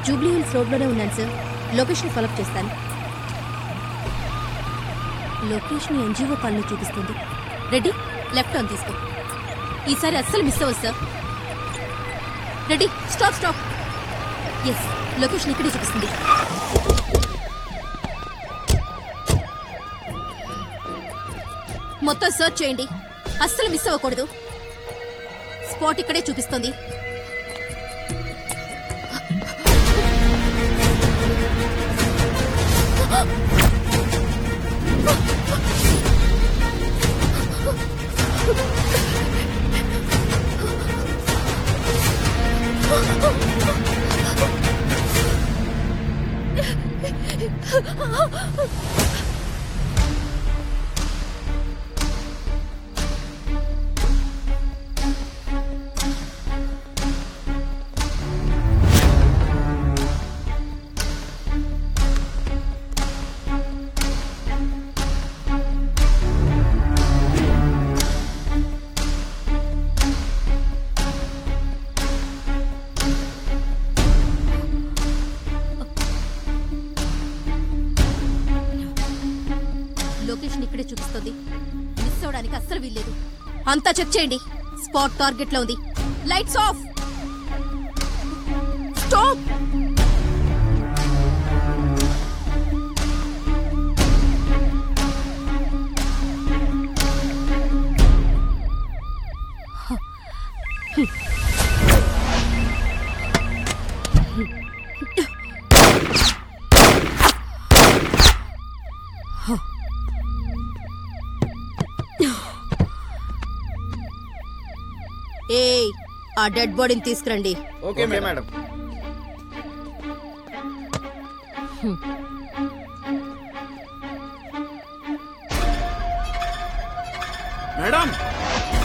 Jubilee Hills రోడ్లోనే ఉన్నాను sir location follow up చేస్తాను లొకేషన్ ఎన్జిఓ కాలనీ చూపిస్తుంది రెడీ లెఫ్ట్ ఆన్ తీసుకో ఈసారి అస్సలు మిస్ అవ్వదు sir ready stop stop yes location ఇక్కడే చూపిస్తుంది మొత్తం సర్చ్ చేయండి అస్సలు మిస్ అవ్వకూడదు స్పాట్ ఇక్కడే చూపిస్తుంది లొకేషన్ ఇక్కడే చూపిస్తుంది మిస్ అవడానికి అస్సలు వీల్లేదు అంతా చెక్ చేయండి స్పాట్ టార్గెట్ లో ఉంది లైట్స్ ఆఫ్ స్టాప్ ఏయ్ ఆ డెడ్ బాడీని తీసుకురండి ఓకే మేడం మేడం